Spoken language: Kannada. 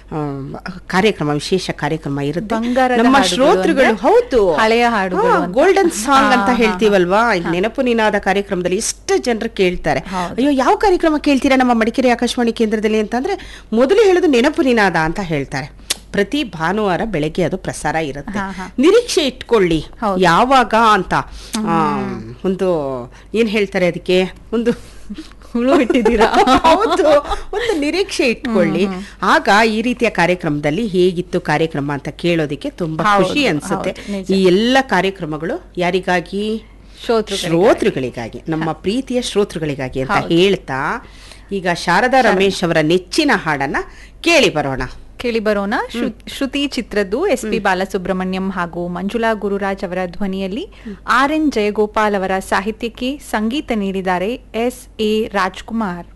ಕಾರ್ಯಕ್ರಮ ವಿಶೇಷ ಕಾರ್ಯಕ್ರಮ ಇರುತ್ತೆ ಬಂಗಾರದ ನಮ್ಮ ಹಾಡುಗಳು ಶ್ರೋತೃಗಳು ಅಂದ್ರೆ ಹೌದು ಹಳೆಯ ಹಾಡುಗಳು ಅಂತ. ಗೋಲ್ಡನ್ ಸಾಂಗ್ ಅಂತ ಹಾ, ಹಾ, ಹೇಳ್ತೀವಲ್ವಾ ಈಗ ನೆನಪು ನಿನಾದ ಕಾರ್ಯಕ್ರಮದಲ್ಲಿ ಎಷ್ಟು ಜನರು ಕೇಳ್ತಾರೆ ಹೌದು. ಅಯ್ಯೋ ಯಾವ ಕಾರ್ಯಕ್ರಮ ಕೇಳ್ತೀರಾ ನಮ್ಮ ಮಡಿಕೇರಿ ಆಕಾಶವಾಣಿ ಕೇಂದ್ರದಲ್ಲಿ ಅಂತಂದ್ರೆ ಮೊದಲು ಹೇಳೋದು ನೆನಪು ನಿನಾದ ಅಂತ ಹೇಳ್ತಾರೆ ಪ್ರತಿ ಭಾನುವಾರ ಬೆಳಗ್ಗೆ ಅದು ಪ್ರಸಾರ ಇರುತ್ತೆ ಹಾ, ಹಾ. ನಿರೀಕ್ಷೆ ಇಟ್ಕೊಳ್ಳಿ ಹೌದು. ಯಾವಾಗ ಅಂತ ಆ, ಒಂದು ಏನ್ ಹೇಳ್ತಾರೆ ಅದಕ್ಕೆ ಒಂದು ಹುಳು ಇಟ್ಟಿದ್ದೀರಾ ಹೌದು ಒಂದು ನಿರೀಕ್ಷೆ ಇಟ್ಕೊಳ್ಳಿ ಆಗ ಈ ರೀತಿಯ ಕಾರ್ಯಕ್ರಮದಲ್ಲಿ ಹೇಗಿತ್ತು ಕಾರ್ಯಕ್ರಮ ಅಂತ ಕೇಳೋದಿಕ್ಕೆ ತುಂಬಾ ಹೌದು, ಖುಷಿ ಅನ್ಸುತ್ತೆ ಹೌದು, ನಿಜ. ಈ ಎಲ್ಲ ಕಾರ್ಯಕ್ರಮಗಳು ಯಾರಿಗಾಗಿ ಶ್ರೋತೃಗಳಿಗೆ. ಶ್ರೋತೃಗಳಿಗಾಗಿ ನಮ್ಮ ಪ್ರೀತಿಯ ಶ್ರೋತೃಗಳಿಗಾಗಿ ಅಂತ ಹೌದು. ಹೇಳ್ತಾ ಈಗ ಶಾರದಾ ರಮೇಶ್ ಅವರ ನೆಚ್ಚಿನ ಹಾಡನ್ನ ಕೇಳಿ ಬರೋಣ ಕೇಳಿ ಬರೋಣ ಶ್ರು- ಶ್ರುತಿ ಚಿತ್ರದ್ದು ಎಸ್ ಪಿ ಬಾಲಸುಬ್ರಹ್ಮಣ್ಯಂ ಹಾಗೂ ಮಂಜುಳಾ ಗುರುರಾಜ್ ಅವರ ಧ್ವನಿಯಲ್ಲಿ ಆರ್ ಎನ್ ಜಯಗೋಪಾಲ್ ಅವರ ಸಾಹಿತ್ಯಕ್ಕೆ ಸಂಗೀತ ನೀಡಿದ್ದಾರೆ ಎಸ್ ಎ ರಾಜ್ಕುಮಾರ್